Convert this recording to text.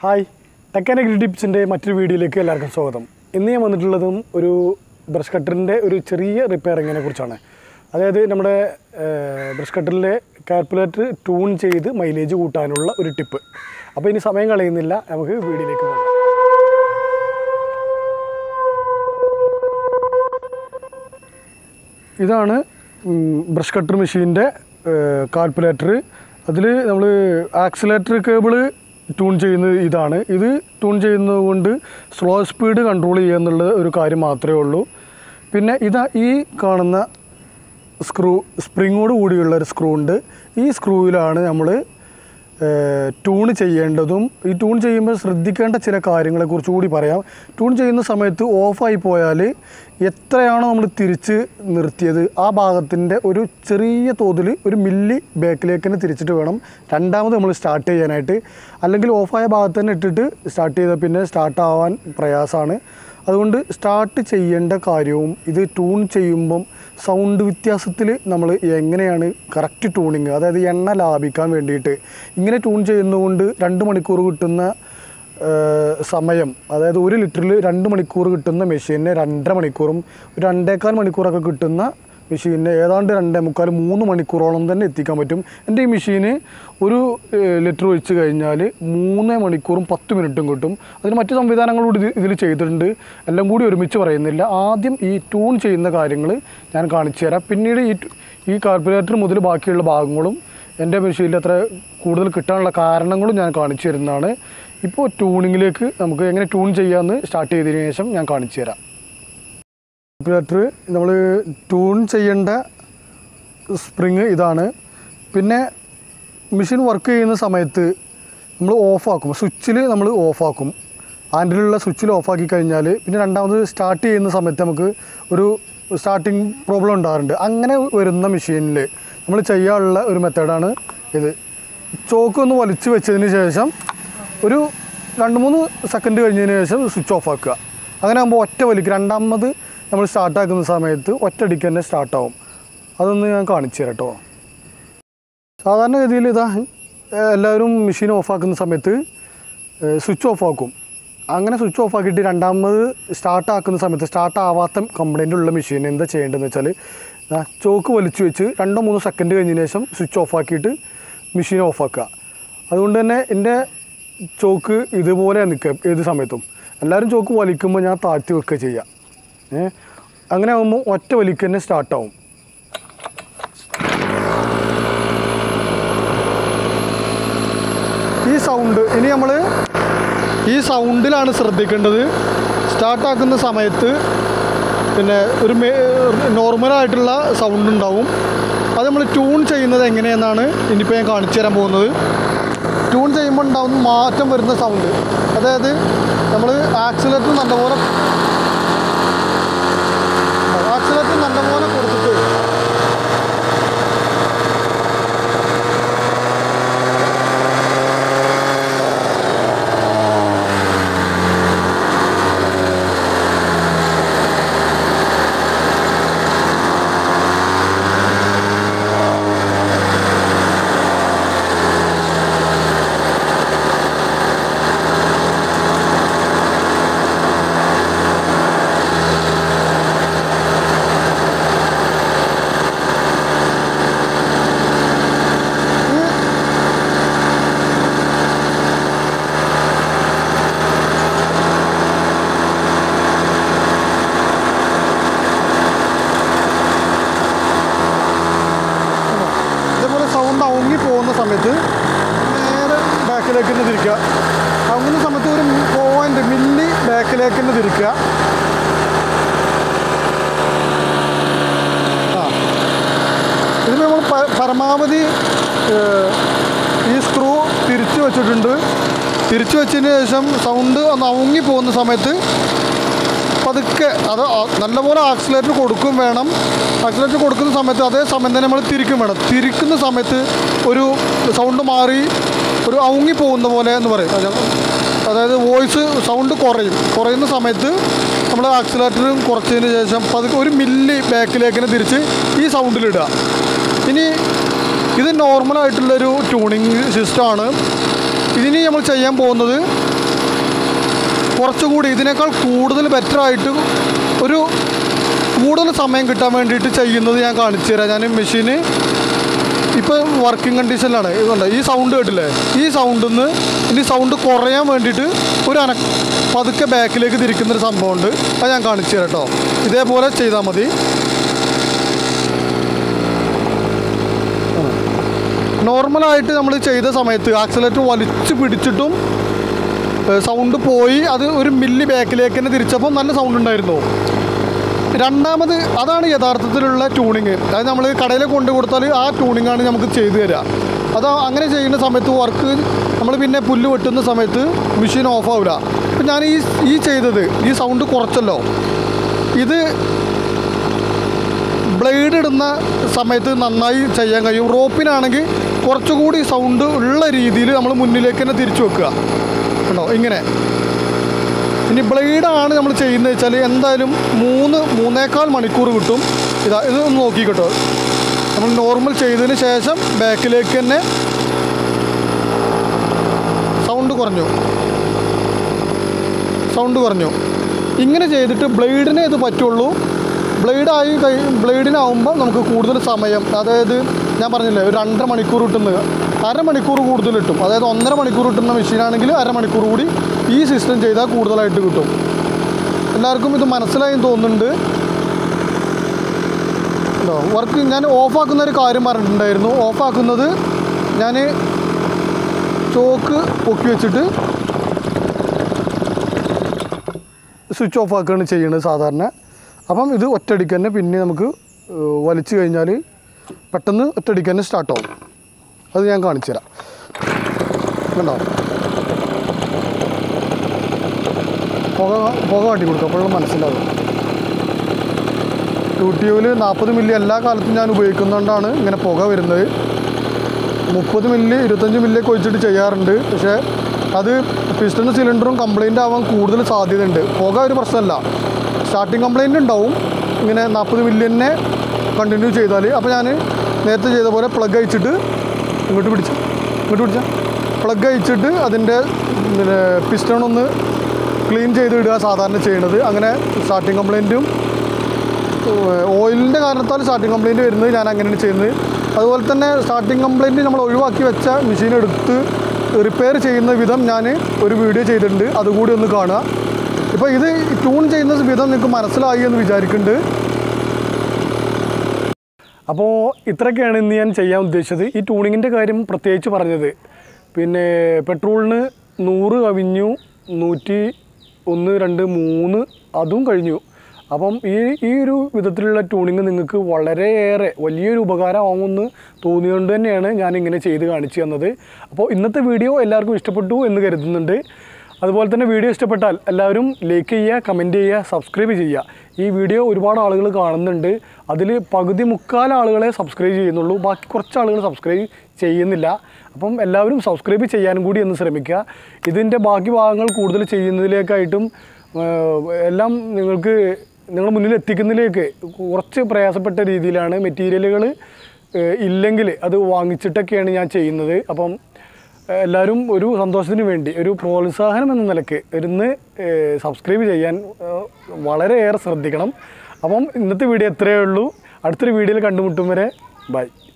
hi ടെക്കാനിക്കൽ ടിപ്സിൻ്റെ മറ്റൊരു വീഡിയോയിലേക്ക് എല്ലാവർക്കും സ്വാഗതം ഇന്ന് ഞാൻ വന്നിട്ടുള്ളതും ഒരു ബ്രഷ് കട്ടറിൻ്റെ ഒരു ചെറിയ റിപ്പയറിങ്ങിനെ കുറിച്ചാണ് അതായത് നമ്മുടെ ബ്രഷ് കട്ടറിലെ കാൽക്കുലേറ്റർ ട്യൂൺ ചെയ്ത് മൈലേജ് കൂട്ടാനുള്ള ഒരു ടിപ്പ് അപ്പോൾ ഇനി സമയം കളയുന്നില്ല നമുക്ക് വീഡിയോയിലേക്ക് പോകാം ഇതാണ് ബ്രഷ് കട്ടർ മെഷീൻ്റെ കാൽക്കുലേറ്റർ അതിൽ നമ്മൾ ആക്സിലേറ്റർ കേബിള് ട്യൂൺ ചെയ്യുന്നത് ഇതാണ് ഇത് ട്യൂൺ ചെയ്യുന്നത് കൊണ്ട് സ്ലോ സ്പീഡ് കൺട്രോൾ ചെയ്യുക എന്നുള്ള ഒരു കാര്യം മാത്രമേ ഉള്ളൂ പിന്നെ ഇതാ ഈ കാണുന്ന സ്ക്രൂ സ്പ്രിങ്ങോട് കൂടിയുള്ള ഒരു സ്ക്രൂ ഉണ്ട് ഈ സ്ക്രൂവിലാണ് നമ്മൾ ട്യൂൺ ചെയ്യേണ്ടതും ഈ ട്യൂൺ ചെയ്യുമ്പോൾ ശ്രദ്ധിക്കേണ്ട ചില കാര്യങ്ങളെക്കുറിച്ച് കൂടി പറയാം ട്യൂൺ ചെയ്യുന്ന സമയത്ത് ഓഫായി പോയാൽ എത്രയാണോ നമ്മൾ തിരിച്ച് നിർത്തിയത് ആ ഭാഗത്തിൻ്റെ ഒരു ചെറിയ തോതിൽ ഒരു മില്ലി ബാക്കിലേക്ക് തന്നെ തിരിച്ചിട്ട് വേണം രണ്ടാമത് നമ്മൾ സ്റ്റാർട്ട് ചെയ്യാനായിട്ട് അല്ലെങ്കിൽ ഓഫായ ഭാഗത്ത് തന്നെ ഇട്ടിട്ട് സ്റ്റാർട്ട് ചെയ്താൽ പിന്നെ സ്റ്റാർട്ട് ആവാൻ പ്രയാസമാണ് അതുകൊണ്ട് സ്റ്റാർട്ട് ചെയ്യേണ്ട കാര്യവും ഇത് ട്യൂൺ ചെയ്യുമ്പം സൗണ്ട് വ്യത്യാസത്തിൽ നമ്മൾ എങ്ങനെയാണ് കറക്റ്റ് ട്യൂണിങ് അതായത് എണ്ണ ലാഭിക്കാൻ വേണ്ടിയിട്ട് ഇങ്ങനെ ട്യൂൺ ചെയ്യുന്നതുകൊണ്ട് രണ്ട് മണിക്കൂർ കിട്ടുന്ന ഏഹ്, സമയം അതായത് ഒരു ലിറ്ററിൽ രണ്ട് മണിക്കൂർ കിട്ടുന്ന മെഷീനിന് രണ്ടര മണിക്കൂറും ഒരു രണ്ടേക്കാൽ മണിക്കൂറൊക്കെ കിട്ടുന്ന മെഷീനിന് ഏതാണ്ട് രണ്ടേ മുക്കാൽ മൂന്ന് മണിക്കൂറോളം തന്നെ എത്തിക്കാൻ പറ്റും എൻ്റെ ഈ മെഷീന് ഒരു ഏഹ്, ലിറ്റർ ഒഴിച്ച് കഴിഞ്ഞാൽ മൂന്ന് മണിക്കൂറും പത്ത് മിനിറ്റും കിട്ടും അതിന് മറ്റു സംവിധാനങ്ങളോട് ഇത് ഇതിൽ ചെയ്തിട്ടുണ്ട് എല്ലാം കൂടി ഒരുമിച്ച് പറയുന്നില്ല ആദ്യം ഈ ട്യൂൺ ചെയ്യുന്ന കാര്യങ്ങൾ ഞാൻ കാണിച്ചു തരാം പിന്നീട് ഈ ട്- ഈ കാൽക്കുലേറ്റർ മുതൽ ബാക്കിയുള്ള ഭാഗങ്ങളും എൻ്റെ മെഷീനിൽ അത്ര കൂടുതൽ കിട്ടാനുള്ള കാരണങ്ങളും ഞാൻ കാണിച്ചു തരുന്നതാണ് ഇപ്പോൾ ട്യൂണിങ്ങിലേക്ക് നമുക്ക് എങ്ങനെ ട്യൂൺ ചെയ്യാമെന്ന് സ്റ്റാർട്ട് ചെയ്തതിന് ശേഷം ഞാൻ കാണിച്ചു തരാം കാൽക്കുലേറ്റർ നമ്മൾ ട്യൂൺ ചെയ്യേണ്ട സ്പ്രിങ് ഇതാണ് പിന്നെ മെഷീൻ വർക്ക് ചെയ്യുന്ന സമയത്ത് നമ്മൾ ഓഫാക്കും സ്വിച്ചിൽ നമ്മൾ ഓഫാക്കും ആൻഡിലുള്ള സ്വിച്ചിൽ ഓഫാക്കി കഴിഞ്ഞാൽ പിന്നെ രണ്ടാമത് സ്റ്റാർട്ട് ചെയ്യുന്ന സമയത്ത് നമുക്ക് ഒരു സ്റ്റാർട്ടിങ് പ്രോബ്ലം ഉണ്ടാകാറുണ്ട് അങ്ങനെ വരുന്ന മെഷീനിൽ നമ്മൾ ചെയ്യാനുള്ള ഒരു മെത്തേഡാണ് ഇത് ചോക്ക് ഒന്ന് വലിച്ചു വെച്ചതിന് ശേഷം ഒരു രണ്ട് മൂന്ന് സെക്കൻഡ് കഴിഞ്ഞതിന് ശേഷം സ്വിച്ച് ഓഫ് ആക്കുക അങ്ങനെ ആകുമ്പോൾ ഒറ്റ വലിക്ക് രണ്ടാമത് നമ്മൾ സ്റ്റാർട്ടാക്കുന്ന സമയത്ത് ഒറ്റയടിക്ക് തന്നെ സ്റ്റാർട്ടാവും അതൊന്ന് ഞാൻ കാണിച്ചു തരാം കേട്ടോ സാധാരണഗതിയിൽ ഇതാ ഏഹ് എല്ലാവരും മെഷീൻ ഓഫാക്കുന്ന സമയത്ത് സ്വിച്ച് ഓഫ് ആക്കും അങ്ങനെ സ്വിച്ച് ഓഫ് ആക്കിയിട്ട് രണ്ടാമത് സ്റ്റാർട്ട് ആക്കുന്ന സമയത്ത് സ്റ്റാർട്ട് ആവാത്ത കംപ്ലൈൻ്റ് ഉള്ള മെഷീൻ എന്താ ചെയ്യേണ്ടതെന്ന് വെച്ചാൽ ദാ ചോക്ക് വലിച്ചു വെച്ച് രണ്ടോ മൂന്നോ സെക്കൻഡ് കഴിഞ്ഞതിന് ശേഷം സ്വിച്ച് ഓഫ് ആക്കിയിട്ട് മെഷീൻ ഓഫ് ആക്കുക അതുകൊണ്ട് തന്നെ എൻ്റെ ചോക്ക് ഇതുപോലെ നിൽക്കുക ഏത് സമയത്തും എല്ലാവരും ചോക്ക് വലിക്കുമ്പോൾ ഞാൻ താഴ്ത്തി വെക്കുക ചെയ്യുക ഏ അങ്ങനെ ആകുമ്പോൾ ഒറ്റ വലിക്ക് തന്നെ സ്റ്റാർട്ടാവും ഈ സൗണ്ട് ഇനി നമ്മൾ ഈ സൗണ്ടിലാണ് ശ്രദ്ധിക്കേണ്ടത് സ്റ്റാർട്ടാക്കുന്ന സമയത്ത് പിന്നെ ഒരു നോർമലായിട്ടുള്ള സൗണ്ട് ഉണ്ടാവും അത് നമ്മൾ ട്യൂൺ ചെയ്യുന്നത് എങ്ങനെയെന്നാണ് ഇനിയിപ്പോൾ ഞാൻ കാണിച്ചു തരാൻ പോകുന്നത് ട്യൂൺ ചെയ്യുമ്പോൾ ഉണ്ടാവുന്ന മാറ്റം വരുന്ന സൗണ്ട് അതായത് നമ്മൾ ആക്സിലേറ്റർ നല്ലപോലെ ആക്സിലേറ്റർ നല്ലപോലെ കൊടുത്തിട്ട് ഇതേപോലെ സൗണ്ട് അവുങ്ങി പോകുന്ന സമയത്ത് നേരെ ബാക്കിലേക്ക് തന്നെ തിരിക്കുക അവുങ്ങുന്ന സമയത്ത് ഒരു പോയിന്റ് മില്ലി ബാക്കിലേക്ക് തന്നെ തിരിക്കുക ആ ഇതിൽ നമ്മൾ പ- പരമാവധി ഏഹ്, ഈ സ്ക്രൂ തിരിച്ചു വെച്ചിട്ടുണ്ട് തിരിച്ചു വെച്ചതിന് ശേഷം സൗണ്ട് ഒന്ന് അവുങ്ങി പോകുന്ന സമയത്ത് പതുക്കെ അത് ആ- നല്ലപോലെ ആക്സിലേറ്റർ കൊടുക്കും വേണം ആക്സിലേറ്റർ കൊടുക്കുന്ന സമയത്ത് അതേ സമയം തന്നെ നമ്മൾ തിരിക്കും വേണം തിരിക്കുന്ന സമയത്ത് ഒരു സൗണ്ട് മാറി ഒരു അവുങ്ങി പോകുന്ന പോലെ എന്ന് പറയും അത് അതായത് വോയിസ് സൗണ്ട് കുറയും കുറയുന്ന സമയത്ത് നമ്മൾ ആക്സിലേറ്ററും കുറച്ചതിന് ശേഷം പതുക്കെ ഒരു മില്ലി ബാക്കിലേക്ക് തന്നെ തിരിച്ച് ഈ സൗണ്ടിലിടുക ഇനി ഇത് നോർമലായിട്ടുള്ളൊരു ട്യൂണിങ് സിസ്റ്റമാണ് ഇതിന് നമ്മൾ ചെയ്യാൻ പോകുന്നത് കുറച്ചുകൂടി ഇതിനേക്കാൾ കൂടുതൽ ബെറ്റർ ആയിട്ട് ഒരു കൂടുതൽ സമയം കിട്ടാൻ വേണ്ടിയിട്ട് ചെയ്യുന്നത് ഞാൻ കാണിച്ചു തരാം ഞാൻ മെഷീന് ഇപ്പോൾ വർക്കിംഗ് കണ്ടീഷനിലാണ് ഇതുണ്ട് ഈ സൗണ്ട് കേട്ടില്ലേ ഈ സൗണ്ടിൽ നിന്ന് ഇനി സൗണ്ട് കുറയാൻ വേണ്ടിയിട്ട് ഒരു അന പതുക്കെ ബാക്കിലേക്ക് തിരിക്കുന്നൊരു സംഭവമുണ്ട് അത് ഞാൻ കാണിച്ചു തരാം കേട്ടോ ഇതേപോലെ ചെയ്താൽ മതി നോർമലായിട്ട് നമ്മൾ ചെയ്ത സമയത്ത് ആക്സലേറ്റർ വലിച്ചു പിടിച്ചിട്ടും സൗണ്ട് പോയി അത് ഒരു മില്ലി ബാക്കിലേക്ക് തന്നെ തിരിച്ചപ്പോൾ നല്ല സൗണ്ട് ഉണ്ടായിരുന്നു രണ്ടാമത് അതാണ് യഥാർത്ഥത്തിലുള്ള ട്യൂണിങ് അതായത് നമ്മൾ കടയിൽ കൊണ്ടു കൊടുത്താൽ ആ ട്യൂണിങ്ങാണ് നമുക്ക് ചെയ്തു തരിക അത് അങ്ങനെ ചെയ്യുന്ന സമയത്ത് വർക്ക് നമ്മൾ പിന്നെ പുല്ല് വെട്ടുന്ന സമയത്ത് മെഷീൻ ഓഫ് ആവില്ല അപ്പം ഞാൻ ഈ ഈ ചെയ്തത് ഈ സൗണ്ട് കുറച്ചല്ലോ ഇത് ബ്ലേഡ് ഇടുന്ന സമയത്ത് നന്നായി ചെയ്യാൻ കഴിയും റോപ്പിനാണെങ്കിൽ കുറച്ചുകൂടി സൗണ്ട് ഉള്ള രീതിയിൽ നമ്മൾ മുന്നിലേക്ക് തന്നെ തിരിച്ചു വെക്കുക കണ്ടോ ഇങ്ങനെ ഇനി ബ്ലേഡാണ് നമ്മൾ ചെയ്യുന്നത് വെച്ചാൽ എന്തായാലും മൂന്ന് മൂന്നേക്കാൽ മണിക്കൂർ കിട്ടും ഇതാ ഇത് ഒന്ന് നോക്കി കേട്ടോ നമ്മൾ നോർമൽ ചെയ്തതിന് ശേഷം ബാക്കിലേക്ക് തന്നെ സൗണ്ട് കുറഞ്ഞു സൗണ്ട് കുറഞ്ഞു ഇങ്ങനെ ചെയ്തിട്ട് ബ്ലേഡിനെ ഇത് പറ്റുള്ളൂ ബ്ലേഡായി കൈ ബ്ലേഡിനാവുമ്പോൾ നമുക്ക് കൂടുതൽ സമയം അതായത് ഞാൻ പറഞ്ഞില്ലേ ഒരു രണ്ടര മണിക്കൂർ കിട്ടുന്നത് അരമണിക്കൂർ കൂടുതൽ കിട്ടും അതായത് ഒന്നര മണിക്കൂർ കിട്ടുന്ന മെഷീനാണെങ്കിൽ അരമണിക്കൂർ കൂടി ഈ സിസ്റ്റം ചെയ്താൽ കൂടുതലായിട്ട് കിട്ടും എല്ലാവർക്കും ഇത് മനസ്സിലായി എന്ന് തോന്നുന്നുണ്ട് കേട്ടോ വർക്ക് ഞാൻ ഓഫാക്കുന്ന ഒരു കാര്യം പറഞ്ഞിട്ടുണ്ടായിരുന്നു ഓഫാക്കുന്നത് ഞാൻ ചോക്ക് പൊക്കി വെച്ചിട്ട് സ്വിച്ച് ഓഫ് ആക്കുകയാണ് ചെയ്യുന്നത് സാധാരണ അപ്പം ഇത് ഒറ്റയടിക്ക് തന്നെ പിന്നെ നമുക്ക് ഏഹ്, വലിച്ചു കഴിഞ്ഞാൽ പെട്ടെന്ന് ഒറ്റയടിക്ക് തന്നെ സ്റ്റാർട്ട് ആവും അത് ഞാൻ കാണിച്ചു തരാം കണ്ടോ പുക പുക കാട്ടി കൊടുക്കും അപ്പോഴും മനസ്സിലാവും യൂട്യൂബിൽ നാൽപ്പത് മില്ലി എല്ലാ കാലത്തും ഞാൻ ഉപയോഗിക്കുന്നതുകൊണ്ടാണ് ഇങ്ങനെ പുക വരുന്നത് മുപ്പത് മില്ലി ഇരുപത്തഞ്ച് മില്ലിയൊക്കെ ഒഴിച്ചിട്ട് ചെയ്യാറുണ്ട് പക്ഷേ അത് പിസ്റ്റണും സിലിണ്ടറും കംപ്ലൈൻ്റ് ആവാൻ കൂടുതൽ സാധ്യതയുണ്ട് പുക ഒരു പ്രശ്നമല്ല സ്റ്റാർട്ടിങ് കംപ്ലൈൻ്റ് ഉണ്ടാവും ഇങ്ങനെ നാൽപ്പത് മില്ലി തന്നെ കണ്ടിന്യൂ ചെയ്താൽ അപ്പോൾ ഞാൻ നേരത്തെ ചെയ്ത പോലെ പ്ലഗ് അയച്ചിട്ട് ഇങ്ങോട്ട് പിടിച്ച ഇങ്ങോട്ട് പിടിച്ച പ്ലഗ് അയച്ചിട്ട് അതിൻ്റെ പിന്നെ പിസ്റ്റൺ ഒന്ന് ക്ലീൻ ചെയ്ത് ഇടുക സാധാരണ ചെയ്യണത് അങ്ങനെ സ്റ്റാർട്ടിങ് കംപ്ലൈൻറ്റും ഓയിലിൻ്റെ കാരണത്താൽ സ്റ്റാർട്ടിങ് കംപ്ലൈൻറ്റ് വരുന്നത് ഞാൻ അങ്ങനെയാണ് ചെയ്യുന്നത് അതുപോലെ തന്നെ സ്റ്റാർട്ടിങ് കംപ്ലൈൻറ്റ് നമ്മൾ ഒഴിവാക്കി വെച്ച മെഷീൻ എടുത്ത് റിപ്പയർ ചെയ്യുന്ന വിധം ഞാൻ ഒരു വീഡിയോ ചെയ്തിട്ടുണ്ട് അതുകൂടി ഒന്ന് കാണുക ഇപ്പോൾ ഇത് ട്യൂൺ ചെയ്യുന്ന വിധം നിങ്ങൾക്ക് മനസ്സിലായി എന്ന് വിചാരിക്കുന്നുണ്ട് അപ്പോൾ ഇത്രയൊക്കെയാണ് ഇന്ന് ഞാൻ ചെയ്യാൻ ഉദ്ദേശിച്ചത് ഈ ട്യൂണിങ്ങിൻ്റെ കാര്യം പ്രത്യേകിച്ച് പറഞ്ഞത് പിന്നെ പെട്രോളിന് നൂറ് കവിഞ്ഞു നൂറ്റി ഒന്ന് രണ്ട് മൂന്ന് അതും കഴിഞ്ഞു അപ്പം ഈ ഈ ഒരു വിധത്തിലുള്ള ട്യൂണിങ് നിങ്ങൾക്ക് വളരെയേറെ വലിയൊരു ഉപകാരമാകുമെന്ന് തോന്നിയുകൊണ്ട് തന്നെയാണ് ഞാൻ ഇങ്ങനെ ചെയ്ത് കാണിച്ചു തന്നത് അപ്പോൾ ഇന്നത്തെ വീഡിയോ എല്ലാവർക്കും ഇഷ്ടപ്പെട്ടു എന്ന് കരുതുന്നുണ്ട് അതുപോലെ തന്നെ വീഡിയോ ഇഷ്ടപ്പെട്ടാൽ എല്ലാവരും ലൈക്ക് ചെയ്യുക കമൻറ്റ് ചെയ്യുക സബ്സ്ക്രൈബ് ചെയ്യുക ഈ വീഡിയോ ഒരുപാട് ആളുകൾ കാണുന്നുണ്ട് അതിൽ പകുതി മുക്കാൽ ആളുകളെ സബ്സ്ക്രൈബ് ചെയ്യുന്നുള്ളൂ ബാക്കി കുറച്ച് ആളുകൾ സബ്സ്ക്രൈബ് ചെയ്യുന്നില്ല അപ്പം എല്ലാവരും സബ്സ്ക്രൈബ് ചെയ്യാനും കൂടി ഒന്ന് ശ്രമിക്കുക ഇതിൻ്റെ ബാക്കി ഭാഗങ്ങൾ കൂടുതൽ ചെയ്യുന്നതിലേക്കായിട്ടും ഏഹ്, എല്ലാം നിങ്ങൾക്ക് നിങ്ങളുടെ മുന്നിൽ എത്തിക്കുന്നതിലേക്ക് കുറച്ച് പ്രയാസപ്പെട്ട രീതിയിലാണ് മെറ്റീരിയലുകൾ ഇല്ലെങ്കിൽ അത് വാങ്ങിച്ചിട്ടൊക്കെയാണ് ഞാൻ ചെയ്യുന്നത് അപ്പം എല്ലാവരും ഒരു സന്തോഷത്തിന് വേണ്ടി ഒരു പ്രോത്സാഹനം എന്ന നിലയ്ക്ക് ഇരുന്ന് സബ്സ്ക്രൈബ് ചെയ്യാൻ ഏഹ്, വളരെയേറെ ശ്രദ്ധിക്കണം അപ്പം ഇന്നത്തെ വീഡിയോ എത്രയേ ഉള്ളൂ അടുത്തൊരു വീഡിയോയിൽ കണ്ടുമുട്ടും വരെ ബൈ